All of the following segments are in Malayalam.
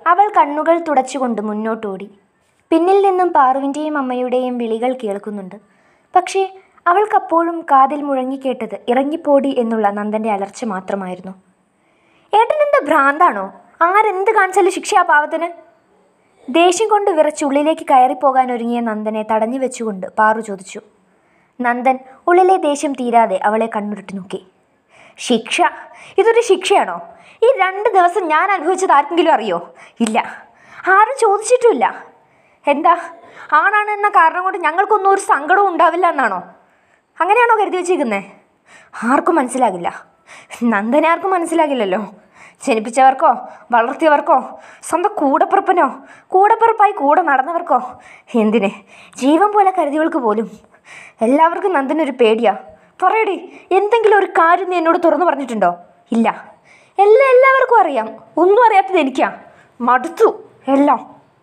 അവൾ കണ്ണുകൾ തുടച്ചുകൊണ്ട് മുന്നോട്ടോടി പിന്നിൽ നിന്നും പാറുവിൻ്റെയും അമ്മയുടെയും വിളികൾ കേൾക്കുന്നുണ്ട് പക്ഷേ അവൾക്കപ്പോഴും കാതിൽ മുഴങ്ങിക്കേട്ടത് ഇറങ്ങിപ്പോടി എന്നുള്ള നന്ദൻ്റെ അലർച്ച മാത്രമായിരുന്നു ഏട്ടനെന്താ ഭ്രാന്താണോ ആരെന്ത് കാണിച്ചാലും ശിക്ഷ ആ പാവത്തിന് ദേഷ്യം കൊണ്ട് വിറച്ച് ഉള്ളിലേക്ക് കയറിപ്പോകാൻ ഒരുങ്ങിയ നന്ദനെ തടഞ്ഞു വെച്ചുകൊണ്ട് പാറു ചോദിച്ചു നന്ദൻ ഉള്ളിലെ ദേഷ്യം തീരാതെ അവളെ കണ്ണുരുട്ടി നോക്കി ശിക്ഷ ഇതൊരു ശിക്ഷയാണോ ഈ രണ്ട് ദിവസം ഞാൻ അനുഭവിച്ചത് ആർക്കെങ്കിലും അറിയോ ഇല്ല ആരും ചോദിച്ചിട്ടുമില്ല എന്താ ആണാണ് എന്ന കാരണം കൊണ്ട് ഞങ്ങൾക്കൊന്നും ഒരു സങ്കടവും ഉണ്ടാവില്ല എന്നാണോ അങ്ങനെയാണോ കരുതി വെച്ചിരിക്കുന്നത് ആർക്കും മനസ്സിലാകില്ല നന്ദനെ ആർക്കും മനസ്സിലാകില്ലല്ലോ ജനിപ്പിച്ചവർക്കോ വളർത്തിയവർക്കോ സ്വന്തം കൂടപ്പിറപ്പനോ കൂടപ്പിറപ്പായി കൂടെ നടന്നവർക്കോ എന്തിന് ജീവൻ പോലെ കരുതിയവൾക്ക് പോലും എല്ലാവർക്കും നന്ദനൊരു പേടിയാ പറയടി എന്തെങ്കിലും ഒരു കാര്യം നീ എന്നോട് തുറന്നു പറഞ്ഞിട്ടുണ്ടോ ഇല്ല എല്ലാം എല്ലാവർക്കും അറിയാം ഒന്നും അറിയാത്തത് എനിക്കാ മടുത്തു എല്ലാം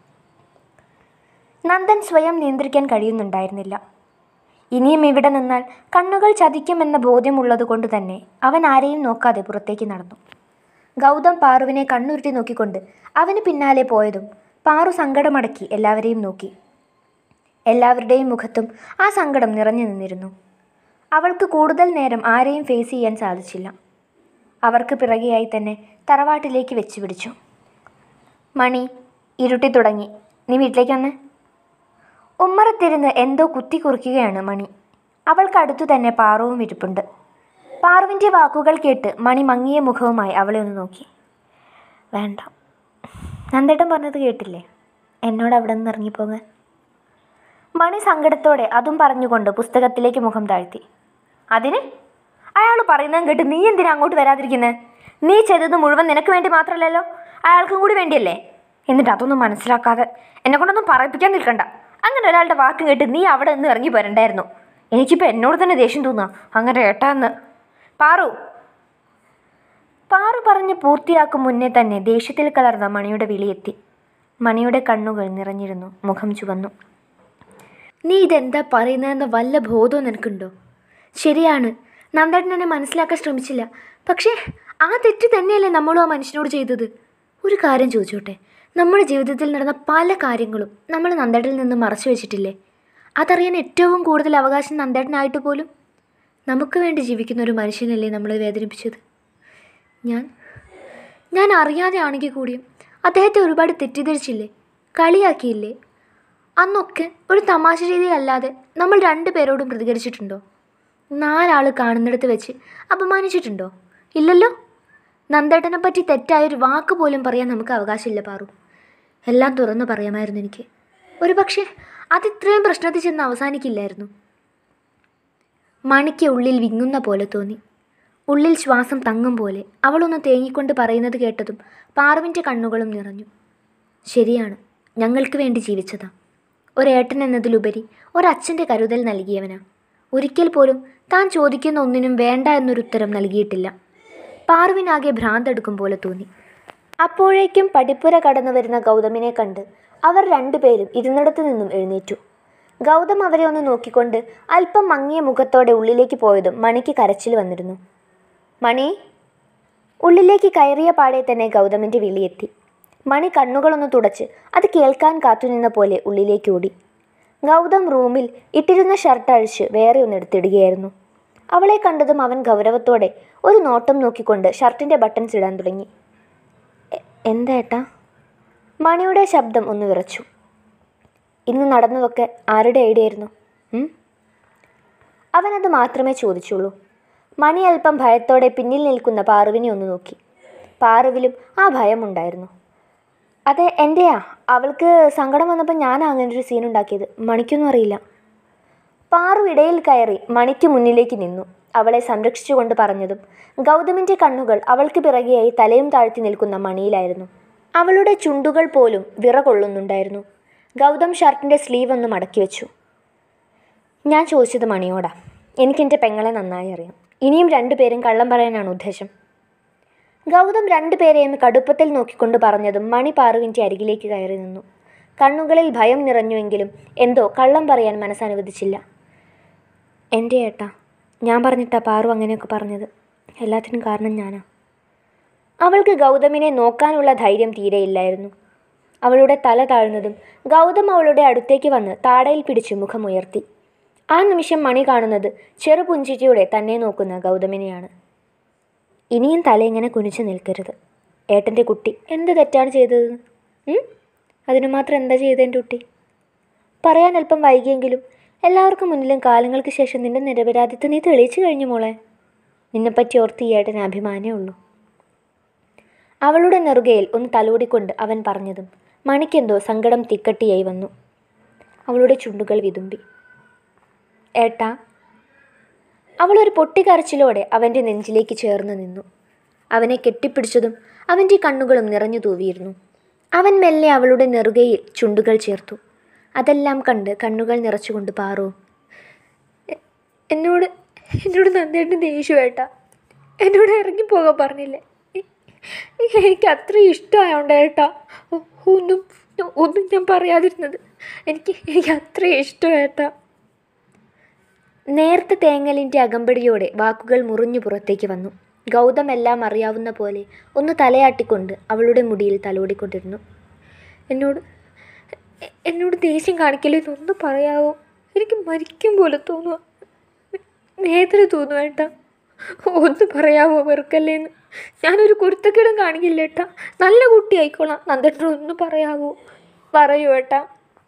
നന്ദൻ സ്വയം നിയന്ത്രിക്കാൻ കഴിയുന്നുണ്ടായിരുന്നില്ല ഇനിയും ഇവിടെ നിന്നാൽ കണ്ണുകൾ ചതിക്കുമെന്ന ബോധ്യമുള്ളത് കൊണ്ട് തന്നെ അവൻ ആരെയും നോക്കാതെ പുറത്തേക്ക് നടന്നു ഗൗതം പാറുവിനെ കണ്ണുരുട്ടി നോക്കിക്കൊണ്ട് അവന് പിന്നാലെ പോയതും പാറു സങ്കടമടക്കി എല്ലാവരെയും നോക്കി എല്ലാവരുടെയും മുഖത്തും ആ സങ്കടം നിറഞ്ഞു നിന്നിരുന്നു അവൾക്ക് കൂടുതൽ നേരം ആരെയും ഫേസ് ചെയ്യാൻ സാധിച്ചില്ല അവർക്ക് പിറകെയായി തന്നെ തറവാട്ടിലേക്ക് വെച്ച് പിടിച്ചു മണി ഇരുട്ടി തുടങ്ങി നീ വീട്ടിലേക്ക് വന്നേ ഉമ്മറത്തിരുന്ന് എന്തോ കുത്തി കുറിക്കുകയാണ് മണി അവൾക്കടുത്തു തന്നെ പാറുവും ഇരിപ്പുണ്ട് പാറുവിൻ്റെ വാക്കുകൾ കേട്ട് മണി മങ്ങിയ മുഖവുമായി അവളെ ഒന്ന് നോക്കി വേണ്ട നന്ദേട്ടൻ പറഞ്ഞത് കേട്ടില്ലേ എന്നോട് അവിടെ നിന്ന് ഇറങ്ങിപ്പോകാൻ മണി സങ്കടത്തോടെ അതും പറഞ്ഞുകൊണ്ട് പുസ്തകത്തിലേക്ക് മുഖം താഴ്ത്തി അതിന് അയാൾ പറയുന്നതും കേട്ട് നീ എന്തിനാ അങ്ങോട്ട് വരാതിരിക്കുന്നത് നീ ചെയ്തത് മുഴുവൻ നിനക്ക് വേണ്ടി മാത്രമല്ലല്ലോ അയാൾക്കും കൂടി വേണ്ടിയല്ലേ എന്നിട്ട് അതൊന്നും മനസ്സിലാക്കാതെ എന്നെ കൊണ്ടൊന്നും പറയിപ്പിക്കാൻ നിൽക്കണ്ട അങ്ങനെ ഒരാളുടെ വാക്ക് കേട്ട് നീ അവിടെ നിന്ന് ഇറങ്ങി പോരണ്ടായിരുന്നു എനിക്കിപ്പോൾ എന്നോട് തന്നെ ദേഷ്യം തോന്നുക അങ്ങനെ ഏട്ടാന്ന് പാറു പാറു പറഞ്ഞ് പൂർത്തിയാക്കും മുന്നേ തന്നെ ദേഷ്യത്തിൽ കലർന്ന മണിയുടെ വിളിയെത്തി മണിയുടെ കണ്ണുകൾ നിറഞ്ഞിരുന്നു മുഖം ചുവന്നു നീ ഇതെന്താ പറയുന്നതെന്ന വല്ല ബോധവും നിനക്കുണ്ടോ ശരിയാണ് നന്ദേട്ടൻ എന്നെ മനസ്സിലാക്കാൻ ശ്രമിച്ചില്ല പക്ഷേ ആ തെറ്റ് തന്നെയല്ലേ നമ്മളും ആ മനുഷ്യനോട് ചെയ്തത് ഒരു കാര്യം ചോദിച്ചോട്ടെ നമ്മുടെ ജീവിതത്തിൽ നടന്ന പല കാര്യങ്ങളും നമ്മൾ നന്ദേട്ടനിൽ നിന്ന് മറച്ചു വെച്ചിട്ടില്ലേ അതറിയാൻ ഏറ്റവും കൂടുതൽ അവകാശം നന്ദേട്ടനായിട്ട് പോലും നമുക്ക് വേണ്ടി ജീവിക്കുന്ന ഒരു മനുഷ്യനല്ലേ നമ്മളെ വേദനിപ്പിച്ചത് ഞാൻ ഞാൻ അറിയാതെ ആണെങ്കിൽ കൂടിയും അദ്ദേഹത്തെ ഒരുപാട് തെറ്റിദ്ധരിച്ചില്ലേ കളിയാക്കിയില്ലേ അന്നൊക്കെ ഒരു തമാശ രീതിയിലല്ലാതെ നമ്മൾ രണ്ടു പേരോടും പ്രതികരിച്ചിട്ടുണ്ടോ നാലാൾ കാണുന്നിടത്ത് വെച്ച് അപമാനിച്ചിട്ടുണ്ടോ ഇല്ലല്ലോ നന്ദേട്ടനെ പറ്റി തെറ്റായൊരു വാക്ക് പോലും പറയാൻ നമുക്ക് അവകാശമില്ല പാറു എല്ലാം തുറന്നു പറയാമായിരുന്നു എനിക്ക് ഒരു പക്ഷേ അതിത്രയും പ്രശ്നത്തിൽ ചെന്ന് അവസാനിക്കില്ലായിരുന്നു മണിക്ക് ഉള്ളിൽ വിങ്ങുന്ന പോലെ തോന്നി ഉള്ളിൽ ശ്വാസം തങ്ങും പോലെ അവളൊന്ന് തേങ്ങിക്കൊണ്ട് പറയുന്നത് കേട്ടതും പാറുവിൻ്റെ കണ്ണുകളും നിറഞ്ഞു ശരിയാണ് ഞങ്ങൾക്ക് വേണ്ടി ജീവിച്ചതാ ഒരേട്ടൻ എന്നതിലുപരി ഒരച്ഛൻ്റെ കരുതൽ നൽകിയവനാ ഒരിക്കൽ പോലും താൻ ചോദിക്കുന്ന ഒന്നിനും വേണ്ട എന്നൊരു ഉത്തരം നൽകിയിട്ടില്ല പാറുവിനാകെ ഭ്രാന്തെടുക്കും പോലെ തോന്നി അപ്പോഴേക്കും പടിപ്പുര കടന്നു വരുന്ന ഗൗതമിനെ കണ്ട് അവർ രണ്ടുപേരും ഇരുന്നിടത്തു നിന്നും എഴുന്നേറ്റു ഗൗതം അവരെ ഒന്ന് നോക്കിക്കൊണ്ട് അല്പം മങ്ങിയ മുഖത്തോടെ ഉള്ളിലേക്ക് പോയതും മണിക്ക് കരച്ചിൽ വന്നിരുന്നു മണി ഉള്ളിലേക്ക് കയറിയ പാടെ തന്നെ ഗൗതമിൻ്റെ വിളിയെത്തി മണി കണ്ണുകളൊന്ന് തുടച്ച് അത് കേൾക്കാൻ കാത്തുനിന്ന പോലെ ഉള്ളിലേക്ക് ഓടി ഗൗതം റൂമിൽ ഇട്ടിരുന്ന ഷർട്ട് അഴിച്ച് വേറെ ഒന്ന് എടുത്തിടുകയായിരുന്നു അവളെ കണ്ടതും അവൻ ഗൗരവത്തോടെ ഒരു നോട്ടം നോക്കിക്കൊണ്ട് ഷർട്ടിൻ്റെ ബട്ടൺസ് ഇടാൻ തുടങ്ങി "എ- എന്താ ഏട്ടാ മണിയുടെ ശബ്ദം ഒന്ന് വിറച്ചു ഇന്ന് നടന്നതൊക്കെ ആരുടെ ഐഡിയ ആയിരുന്നു ഉം? അവനത് മാത്രമേ ചോദിച്ചുള്ളൂ മണി അല്പം ഭയത്തോടെ പിന്നിൽ നിൽക്കുന്ന പാറുവിനെ ഒന്ന് നോക്കി പാറുവിലും ആ ഭയമുണ്ടായിരുന്നു അതെ എൻ്റെയാ അവൾക്ക് സങ്കടം വന്നപ്പോൾ ഞാനാ അങ്ങനെ ഒരു സീൻ ഉണ്ടാക്കിയത് മണിക്കൊന്നും അറിയില്ല പാറു ഇടയിൽ കയറി മണിക്ക് മുന്നിലേക്ക് നിന്നു അവളെ സംരക്ഷിച്ചുകൊണ്ട് പറഞ്ഞതും ഗൗതമിൻ്റെ കണ്ണുകൾ അവൾക്ക് പിറകെയായി തലയും താഴ്ത്തി നിൽക്കുന്ന മണിയിലായിരുന്നു അവളുടെ ചുണ്ടുകൾ പോലും വിറകൊള്ളുന്നുണ്ടായിരുന്നു ഗൗതം ഷർട്ടിൻ്റെ സ്ലീവ് ഒന്ന് മടക്കി വെച്ചു ഞാൻ ചോദിച്ചത് മണിയോടാ എനിക്കെൻ്റെ പെങ്ങളെ നന്നായി അറിയാം ഇനിയും രണ്ടുപേരും കള്ളം പറയാനാണ് ഉദ്ദേശം ഗൗതം രണ്ടുപേരെയും കടുപ്പത്തിൽ നോക്കിക്കൊണ്ട് പറഞ്ഞതും മണി പാറുവിൻ്റെ അരികിലേക്ക് കയറി നിന്നു കണ്ണുകളിൽ ഭയം നിറഞ്ഞുവെങ്കിലും എന്തോ കള്ളം പറയാൻ മനസ്സനുവദിച്ചില്ല എൻ്റെ ഏട്ടാ ഞാൻ പറഞ്ഞിട്ടാ പാറു അങ്ങനെയൊക്കെ പറഞ്ഞത് എല്ലാത്തിനും കാരണം ഞാനാ അവൾക്ക് ഗൗതമിനെ നോക്കാനുള്ള ധൈര്യം തീരെയില്ലായിരുന്നു അവളുടെ തല താഴ്ന്നതും ഗൗതം അവളുടെ അടുത്തേക്ക് വന്ന് താടയിൽ പിടിച്ച് മുഖമുയർത്തി ആ നിമിഷം മണി കാണുന്നത് ചെറുപുഞ്ചിരിയോടെ തന്നെ നോക്കുന്ന ഗൗതമിനെയാണ് ഇനിയും തല ഇങ്ങനെ കുനിച്ചു നിൽക്കരുത് ഏട്ടൻ്റെ കുട്ടി എന്ത് തെറ്റാണ് ചെയ്തത് ഉം? അതിനു മാത്രം എന്താ ചെയ്തതിൻ്റെ കുട്ടി പറയാൻ അല്പം വൈകിയെങ്കിലും എല്ലാവർക്കും മുന്നിലും കാലങ്ങൾക്ക് ശേഷം നിന്റെ നിരപരാധിത്വം നീ തെളിയിച്ചു കഴിഞ്ഞു മോളെ നിന്നെപ്പറ്റി ഓർത്ത് ഈ ഏട്ടന് അഭിമാനമേ ഉള്ളൂ അവളുടെ നെറുകയിൽ ഒന്ന് തലോടിക്കൊണ്ട് അവൻ പറഞ്ഞതും മണിക്കെന്തോ സങ്കടം തിക്കട്ടിയായി വന്നു അവളുടെ ചുണ്ടുകൾ വിതുമ്പി ഏട്ടാ അവളൊരു പൊട്ടിക്കരച്ചിലോടെ അവൻ്റെ നെഞ്ചിലേക്ക് ചേർന്ന് നിന്നു അവനെ കെട്ടിപ്പിടിച്ചതും അവൻ്റെ കണ്ണുകളും നിറഞ്ഞു തൂവിയിരുന്നു അവൻ മെല്ലെ അവളുടെ നെറുകയിൽ ചുണ്ടുകൾ ചേർത്തു അതെല്ലാം കണ്ട് കണ്ണുകൾ നിറച്ചുകൊണ്ട് പാറു "എ- എന്നോട് എന്നോട് നന്ദേട്ടൻ ദേഷ്യമായിട്ടാ എന്നോട് ഇറങ്ങിപ്പോകാൻ പറഞ്ഞില്ലേ എ- എനിക്ക് അത്ര ഇഷ്ടമായോണ്ട് ഏട്ടാ ഒ- ഒന്നും ഒന്നും ഞാൻ പറയാതിരുന്നത് എനിക്ക് എനിക്ക് അത്ര ഇഷ്ടമായിട്ടാ നേർത്ത തേങ്ങലിൻ്റെ അകമ്പടിയോടെ വാക്കുകൾ മുറിഞ്ഞു പുറത്തേക്ക് വന്നു ഗൗതം എല്ലാം അറിയാവുന്ന പോലെ ഒന്ന് തലയാട്ടിക്കൊണ്ട് അവളുടെ മുടിയിൽ തലോടിക്കൊണ്ടിരുന്നു എന്നോട് എ- എന്നോട് ദേഷ്യം കാണിക്കല്ലെന്നൊന്ന് പറയാവോ എനിക്ക് മരിക്കും പോലെ തോന്നുക വേദന തോന്നുക ഏട്ടാ ഒന്ന് പറയാവോ വെറുക്കല്ലേന്ന് ഞാനൊരു കുരുത്തക്കിടം കാണിക്കില്ല ഏട്ടാ നല്ല കുട്ടി ആയിക്കോളാം നന്ദേട്ടൻ ഒന്ന് പറയാവോ പറയൂ ഏട്ടാ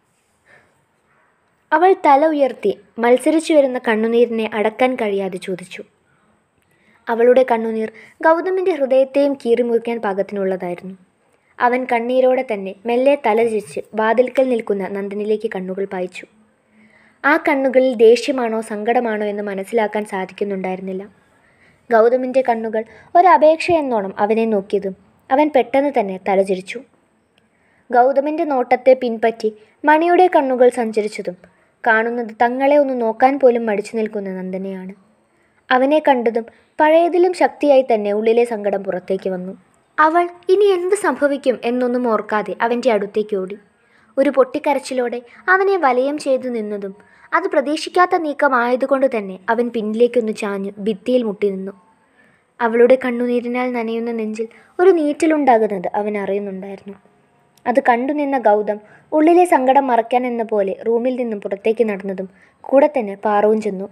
അവൾ തല ഉയർത്തി മത്സരിച്ചു വരുന്ന കണ്ണുനീരിനെ അടക്കാൻ കഴിയാതെ ചോദിച്ചു അവളുടെ കണ്ണുനീർ ഗൗതമിൻ്റെ ഹൃദയത്തെയും കീറിമുറിക്കാൻ പാകത്തിനുള്ളതായിരുന്നു അവൻ കണ്ണീരോടെ തന്നെ മെല്ലെ തലചിരിച്ച് വാതിൽക്കൽ നിൽക്കുന്ന നന്ദനിലേക്ക് കണ്ണുകൾ പായിച്ചു ആ കണ്ണുകളിൽ ദേഷ്യമാണോ സങ്കടമാണോ എന്ന് മനസ്സിലാക്കാൻ സാധിക്കുന്നുണ്ടായിരുന്നില്ല ഗൗതമിൻ്റെ കണ്ണുകൾ ഒരപേക്ഷ എന്നോണം അവനെ നോക്കിയതും അവൻ പെട്ടെന്ന് തന്നെ തലചിരിച്ചു ഗൗതമിൻ്റെ നോട്ടത്തെ പിൻപറ്റി മണിയുടെ കണ്ണുകൾ സഞ്ചരിച്ചതും കാണുന്നത് തങ്ങളെ ഒന്ന് നോക്കാൻ പോലും മടിച്ചു നിൽക്കുന്ന നന്ദനെയാണ് അവനെ കണ്ടതും പഴയതിലും ശക്തിയായി തന്നെ ഉള്ളിലെ സങ്കടം പുറത്തേക്ക് വന്നു അവൾ ഇനി എന്ത് സംഭവിക്കും എന്നൊന്നും ഓർക്കാതെ അവൻ്റെ അടുത്തേക്ക് ഓടി ഒരു പൊട്ടിക്കരച്ചിലോടെ അവനെ വലയം ചെയ്തു നിന്നതും അത് പ്രതീക്ഷിക്കാത്ത നീക്കമായതുകൊണ്ട് തന്നെ അവൻ പിന്നിലേക്കൊന്ന് ചാഞ്ഞു ഭിത്തിയിൽ മുട്ടി നിന്നു അവളുടെ കണ്ണുനീരിനാൽ നനയുന്ന നെഞ്ചിൽ ഒരു നീറ്റലുണ്ടാകുന്നത് അവൻ അറിയുന്നുണ്ടായിരുന്നു അത് കണ്ടു നിന്ന ഗൗതം ഉള്ളിലെ സങ്കടം മറയ്ക്കാൻ എന്ന പോലെ റൂമിൽ നിന്നും പുറത്തേക്ക് നടന്നതും കൂടെ തന്നെ പാറവും ചെന്നു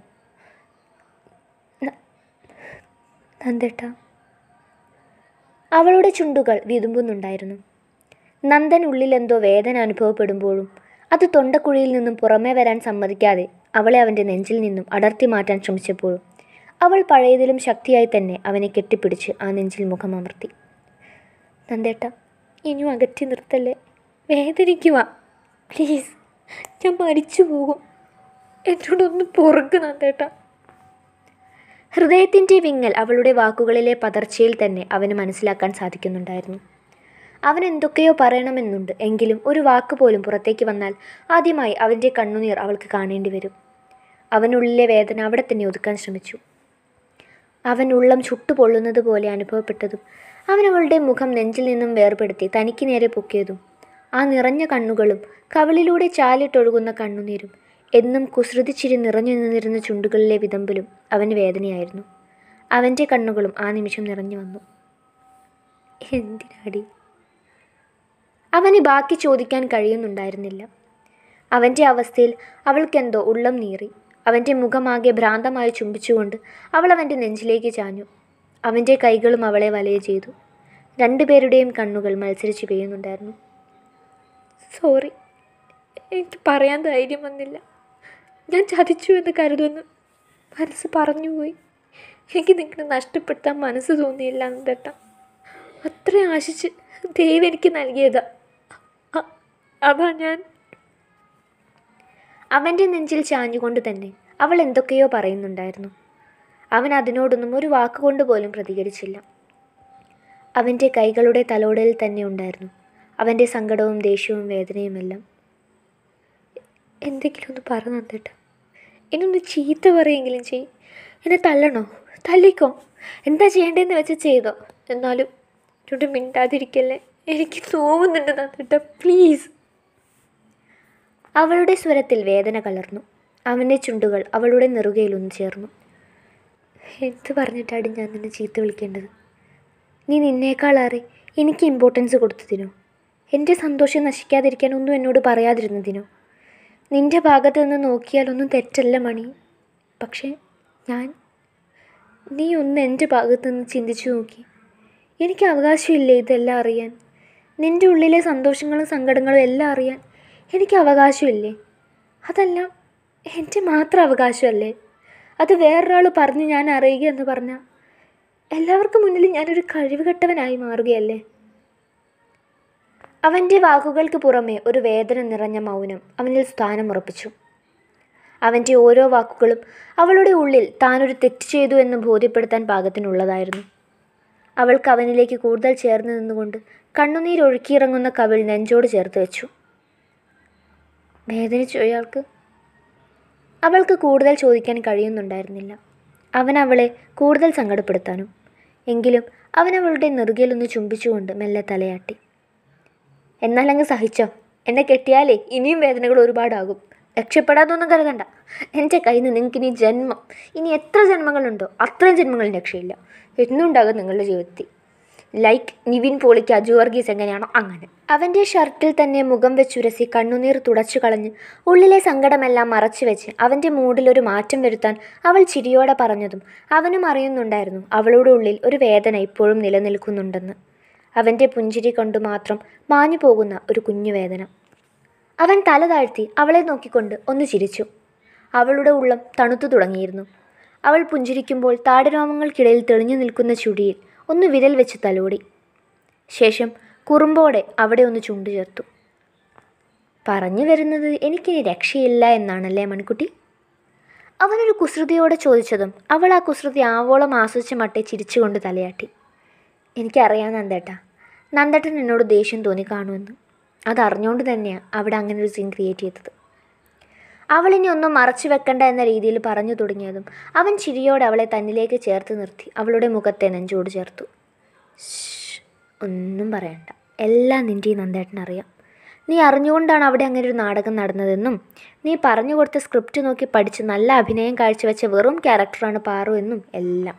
ന- നന്ദേട്ട അവളുടെ ചുണ്ടുകൾ വിതുമ്പുന്നുണ്ടായിരുന്നു നന്ദൻ ഉള്ളിലെന്തോ വേദന അനുഭവപ്പെടുമ്പോഴും അത് തൊണ്ടക്കുഴിയിൽ നിന്നും പുറമേ വരാൻ സമ്മതിക്കാതെ അവളെ അവൻ്റെ നെഞ്ചിൽ നിന്നും അടർത്തി മാറ്റാൻ ശ്രമിച്ചപ്പോഴും അവൾ പഴയതിലും ശക്തിയായി തന്നെ അവനെ കെട്ടിപ്പിടിച്ച് ആ നെഞ്ചിൽ മുഖമമർത്തി നന്ദേട്ട ഇനിയും അകറ്റി നിർത്തല്ലേ വേദനിക്കുക പ്ലീസ് ഞാൻ മരിച്ചു പോകും എന്നോടൊന്ന് പൊറുക്ക് നന്ദേട്ട ഹൃദയത്തിൻ്റെ വിങ്ങൽ അവളുടെ വാക്കുകളിലെ പതർച്ചയിൽ തന്നെ അവന് മനസ്സിലാക്കാൻ സാധിക്കുന്നുണ്ടായിരുന്നു അവൻ എന്തൊക്കെയോ പറയണമെന്നുണ്ട് എങ്കിലും ഒരു വാക്ക് പോലും പുറത്തേക്ക് വന്നാൽ ആദ്യമായി അവൻ്റെ കണ്ണുനീർ അവൾക്ക് കാണേണ്ടി വരും അവനുള്ളിലെ വേദന അവിടെ തന്നെ ഒതുക്കാൻ ശ്രമിച്ചു അവൻ ഉള്ളം ചുട്ടുപൊള്ളുന്നത് പോലെ അനുഭവപ്പെട്ടതും അവൻ അവളുടെ മുഖം നെഞ്ചിൽ നിന്നും വേർപെടുത്തി തനിക്ക് നേരെ പൊക്കിയതും ആ നിറഞ്ഞ കണ്ണുകളും കവിളിലൂടെ ചാലിട്ടൊഴുകുന്ന കണ്ണുനീരും എന്നും കുസൃതിച്ചിരി നിറഞ്ഞു നിന്നിരുന്ന ചുണ്ടുകളിലെ വിതമ്പലും അവന് വേദനയായിരുന്നു അവൻ്റെ കണ്ണുകളും ആ നിമിഷം നിറഞ്ഞു വന്നു എന്തിനാടി അവന് ബാക്കി ചോദിക്കാൻ കഴിയുന്നുണ്ടായിരുന്നില്ല അവൻ്റെ അവസ്ഥയിൽ അവൾക്കെന്തോ ഉള്ളം നീറി അവൻ്റെ മുഖമാകെ ഭ്രാന്തമായി ചുംബിച്ചുകൊണ്ട് അവൾ അവൻ്റെ നെഞ്ചിലേക്ക് ചാഞ്ഞു അവൻ്റെ കൈകളും അവളെ വലയ ചെയ്തു രണ്ടുപേരുടെയും കണ്ണുകൾ മത്സരിച്ച് പെയ്യുന്നുണ്ടായിരുന്നു സോറി എനിക്ക് പറയാൻ ധൈര്യം വന്നില്ല ഞാൻ ചതിച്ചു എന്ന് കരുതുമെന്ന് മനസ്സ് പറഞ്ഞുപോയി എനിക്ക് നിങ്ങളെ നഷ്ടപ്പെടുത്താൻ മനസ്സ് തോന്നിയില്ല എന്തേട്ട അത്ര ആശിച്ച് ദൈവം എനിക്ക് നൽകിയതാ അ- അതാ ഞാൻ അവൻ്റെ നെഞ്ചിൽ ചാഞ്ഞുകൊണ്ട് തന്നെ അവൾ എന്തൊക്കെയോ പറയുന്നുണ്ടായിരുന്നു അവൻ അതിനോടൊന്നും ഒരു വാക്കുകൊണ്ട് പോലും പ്രതികരിച്ചില്ല അവൻ്റെ കൈകളുടെ തലോടലിൽ തന്നെ ഉണ്ടായിരുന്നു അവൻ്റെ സങ്കടവും ദേഷ്യവും വേദനയുമെല്ലാം എന്തെങ്കിലും ഒന്ന് പറഞ്ഞു തന്നിട്ട് എന്നൊന്ന് ചീത്ത പറയെങ്കിലും ചെയ് എന്നെ തല്ലണോ തല്ലിക്കോ എന്താ ചെയ്യേണ്ടതെന്ന് വെച്ച് ചെയ്തോ എന്നാലും എന്നോട് മിണ്ടാതിരിക്കല്ലേ എനിക്ക് തോന്നുന്നുണ്ട് തന്നിട്ട് പ്ലീസ് അവളുടെ സ്വരത്തിൽ വേദന കലർന്നു അവൻ്റെ ചുണ്ടുകൾ അവളുടെ നെറുകയിലൊന്ന് ചേർന്നു എന്ത് പറഞ്ഞിട്ടാണ് ഞാൻ നിന്നെ ചീത്ത വിളിക്കേണ്ടത് നീ നിന്നേക്കാളേറെ എനിക്ക് ഇമ്പോർട്ടൻസ് കൊടുത്തതിനോ എൻ്റെ സന്തോഷം നശിക്കാതിരിക്കാൻ ഒന്നും എന്നോട് പറയാതിരുന്നതിനോ നിൻ്റെ ഭാഗത്ത് നിന്ന് നോക്കിയാലൊന്നും തെറ്റല്ല മണി പക്ഷേ ഞാൻ നീ ഒന്ന് എൻ്റെ ഭാഗത്ത് നിന്ന് ചിന്തിച്ചു നോക്കി എനിക്ക് അവകാശമില്ലേ ഇതെല്ലാം അറിയാൻ നിൻ്റെ ഉള്ളിലെ സന്തോഷങ്ങളും സങ്കടങ്ങളും എല്ലാം അറിയാൻ എനിക്ക് അവകാശമില്ലേ അതെല്ലാം എൻ്റെ മാത്രം അവകാശമല്ലേ അത് വേറൊരാൾ പറഞ്ഞ് ഞാൻ അറിയുക എന്ന് പറഞ്ഞാൽ എല്ലാവർക്കും മുന്നിൽ ഞാനൊരു കഴിവുകെട്ടവനായി മാറുകയല്ലേ അവൻ്റെ വാക്കുകൾക്ക് പുറമെ ഒരു വേദന നിറഞ്ഞ മൗനം അവനിൽ സ്ഥാനമുറപ്പിച്ചു അവൻ്റെ ഓരോ വാക്കുകളും അവളുടെ ഉള്ളിൽ താനൊരു തെറ്റ് ചെയ്തു എന്ന് ബോധ്യപ്പെടുത്താൻ പാകത്തിനുള്ളതായിരുന്നു അവൾക്ക് അവനിലേക്ക് കൂടുതൽ ചേർന്ന് നിന്നുകൊണ്ട് കണ്ണുനീരൊഴുക്കിയിറങ്ങുന്ന കവിൾ നെഞ്ചോട് ചേർത്ത് വെച്ചു വേദനിച്ചു അയാൾക്ക് അവൾക്ക് കൂടുതൽ ചോദിക്കാൻ കഴിയുന്നുണ്ടായിരുന്നില്ല അവൻ അവളെ കൂടുതൽ സങ്കടപ്പെടുത്താനും എങ്കിലും അവൻ അവളുടെ നെറുകയിലൊന്ന് ചുംബിച്ചുകൊണ്ട് മെല്ലെ തലയാട്ടി എന്നാൽ അങ്ങ് സഹിച്ചോ എന്നെ കെട്ടിയാലേ ഇനിയും വേദനകൾ ഒരുപാടാകും രക്ഷപ്പെടാതൊന്നും കരുതണ്ട എൻ്റെ കയ്യിൽ നിന്ന് നിങ്ങൾക്ക് ഇനി ജന്മം ഇനി എത്ര ജന്മങ്ങളുണ്ടോ അത്രയും ജന്മങ്ങൾ രക്ഷയില്ല എന്നുണ്ടാകും നിങ്ങളുടെ ജീവിതത്തിൽ ലൈക്ക് നിവിൻ പോളിക്ക് അജു വർഗീസ് എങ്ങനെയാണോ അങ്ങനെ അവൻ്റെ ഷർട്ടിൽ തന്നെ മുഖം വെച്ചുരസി കണ്ണുനീർ തുടച്ചു കളഞ്ഞ് ഉള്ളിലെ സങ്കടമെല്ലാം മറച്ചു വെച്ച് അവൻ്റെ മൂഡിലൊരു മാറ്റം വരുത്താൻ അവൾ ചിരിയോടെ പറഞ്ഞതും അവനും അറിയുന്നുണ്ടായിരുന്നു അവളുടെ ഉള്ളിൽ ഒരു വേദന ഇപ്പോഴും നിലനിൽക്കുന്നുണ്ടെന്ന് അവൻ്റെ പുഞ്ചിരി കൊണ്ട് മാത്രം മാഞ്ഞു പോകുന്ന ഒരു കുഞ്ഞു വേദന അവൻ തല താഴ്ത്തി അവളെ നോക്കിക്കൊണ്ട് ഒന്ന് ചിരിച്ചു അവളുടെ ഉള്ളം തണുത്തു തുടങ്ങിയിരുന്നു അവൾ പുഞ്ചിരിക്കുമ്പോൾ താടിരോമങ്ങൾക്കിടയിൽ തെളിഞ്ഞു നിൽക്കുന്ന ചുടിയിൽ ഒന്ന് വിരൽ വെച്ച് തലോടി ശേഷം കുറുമ്പോടെ അവിടെ ഒന്ന് ചുണ്ടു ചേർത്തു പറഞ്ഞു വരുന്നത് എനിക്കിനി രക്ഷയില്ല എന്നാണല്ലേ മണിക്കുട്ടി അവനൊരു കുസൃതിയോടെ ചോദിച്ചതും അവൾ ആ കുസൃതി ആവോളം ആസ്വദിച്ച മട്ടെ ചിരിച്ചുകൊണ്ട് തലയാട്ടി എനിക്കറിയാം നന്ദേട്ടാ നന്ദേട്ടൻ എന്നോട് ദേഷ്യം തോന്നി കാണുമെന്ന് അതറിഞ്ഞുകൊണ്ട് തന്നെയാണ് അവിടെ അങ്ങനെ ഒരു സീൻ ക്രിയേറ്റ് ചെയ്തത് അവളിനി ഒന്നും മറച്ചു വെക്കണ്ട എന്ന രീതിയിൽ പറഞ്ഞു തുടങ്ങിയതും അവൻ ചിരിയോടെ അവളെ തന്നിലേക്ക് ചേർത്ത് നിർത്തി അവളുടെ മുഖത്തെ നെഞ്ചോട് ചേർത്തു "ശ്ശ്, ഒന്നും പറയണ്ട എല്ലാം നിൻ്റെ ഈ നന്ദേട്ടനറിയാം നീ അറിഞ്ഞുകൊണ്ടാണ് അവിടെ അങ്ങനെ ഒരു നാടകം നടന്നതെന്നും നീ പറഞ്ഞു കൊടുത്ത സ്ക്രിപ്റ്റ് നോക്കി പഠിച്ച് നല്ല അഭിനയം കാഴ്ചവെച്ച വെറും ക്യാരക്ടറാണ് പാറു എന്നും എല്ലാം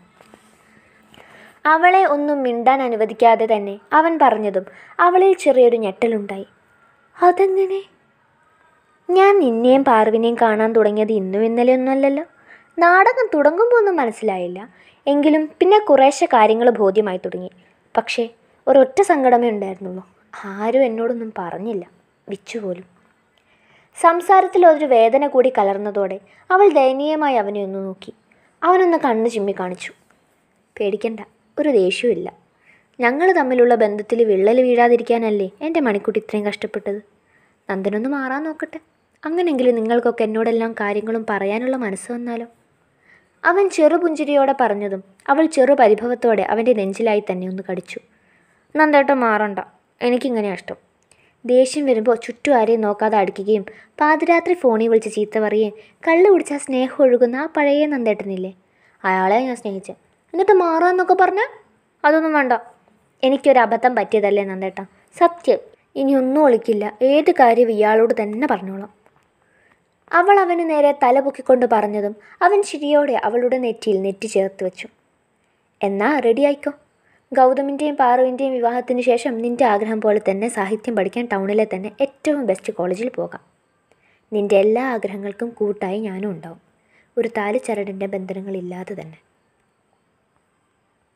അവളെ ഒന്നും മിണ്ടാൻ അനുവദിക്കാതെ തന്നെ അവൻ പറഞ്ഞതും അവളിൽ ചെറിയൊരു ഞെട്ടലുണ്ടായി അതെങ്ങനെ ഞാൻ നിന്നെയും പാർവിനെയും കാണാൻ തുടങ്ങിയത് ഇന്നും ഇന്നലെ ഒന്നുമല്ലല്ലോ നാടകം തുടങ്ങുമ്പോൾ ഒന്നും മനസ്സിലായില്ല എങ്കിലും പിന്നെ കുറേശ്ശെ കാര്യങ്ങൾ ബോധ്യമായി തുടങ്ങി പക്ഷേ ഒരൊറ്റ സങ്കടമേ ഉണ്ടായിരുന്നുള്ളൂ ആരും എന്നോടൊന്നും പറഞ്ഞില്ല വിച്ചു പോലും സംസാരത്തിൽ ഒരു വേദന കൂടി കലർന്നതോടെ അവൾ ദയനീയമായി അവനെ ഒന്ന് നോക്കി അവനൊന്ന് കണ്ണ് ചിമ്മി കാണിച്ചു പേടിക്കണ്ട ഒരു ദേഷ്യമില്ല ഞങ്ങൾ തമ്മിലുള്ള ബന്ധത്തിൽ വിള്ളൽ വീഴാതിരിക്കാനല്ലേ എൻ്റെ മണിക്കുട്ടി ഇത്രയും കഷ്ടപ്പെട്ടത് നന്ദനൊന്ന് മാറാൻ നോക്കട്ടെ അങ്ങനെയെങ്കിലും നിങ്ങൾക്കൊക്കെ എന്നോടെല്ലാം കാര്യങ്ങളും പറയാനുള്ള മനസ്സ് വന്നാലോ അവൻ ചെറുപുഞ്ചിരിയോടെ പറഞ്ഞതും അവൾ ചെറു പരിഭവത്തോടെ അവൻ്റെ നെഞ്ചിലായി തന്നെ ഒന്ന് കടിച്ചു നന്ദേട്ടം മാറണ്ട എനിക്കിങ്ങനെ ഇഷ്ടം ദേഷ്യം വരുമ്പോൾ ചുറ്റും ആരെയും നോക്കാതെ അടിക്കുകയും പാതിരാത്രി ഫോണിൽ വിളിച്ച് ചീത്ത പറയുകയും കള്ളു കുടിച്ചാൽ സ്നേഹം ഒഴുകുന്ന ആ പഴയ നന്ദേട്ടനില്ലേ അയാളെ ഞാൻ സ്നേഹിച്ചത് എന്നിട്ട് മാറാന്നൊക്കെ പറഞ്ഞാൽ അതൊന്നും വേണ്ട എനിക്കൊരു അബദ്ധം പറ്റിയതല്ലേ നന്ദേട്ട സത്യം ഇനി ഒന്നും ഒളിക്കില്ല ഏത് കാര്യം ഇയാളോട് തന്നെ പറഞ്ഞോളാം അവൾ അവന് നേരെ തല പൊക്കിക്കൊണ്ട് പറഞ്ഞതും അവൻ ചിരിയോടെ അവളുടെ നെറ്റിയിൽ നെറ്റി ചേർത്ത് വെച്ചു എന്നാ റെഡി ആയിക്കോ ഗൗതമിൻ്റെയും പാറുവിൻ്റെയും വിവാഹത്തിന് ശേഷം നിൻ്റെ ആഗ്രഹം പോലെ തന്നെ സാഹിത്യം പഠിക്കാൻ ടൗണിലെ തന്നെ ഏറ്റവും ബെസ്റ്റ് കോളേജിൽ പോകാം നിൻ്റെ എല്ലാ ആഗ്രഹങ്ങൾക്കും കൂട്ടായി ഞാനും ഉണ്ടാവും ഒരു താലിച്ചരടിൻ്റെ ബന്ധനങ്ങളില്ലാതെ തന്നെ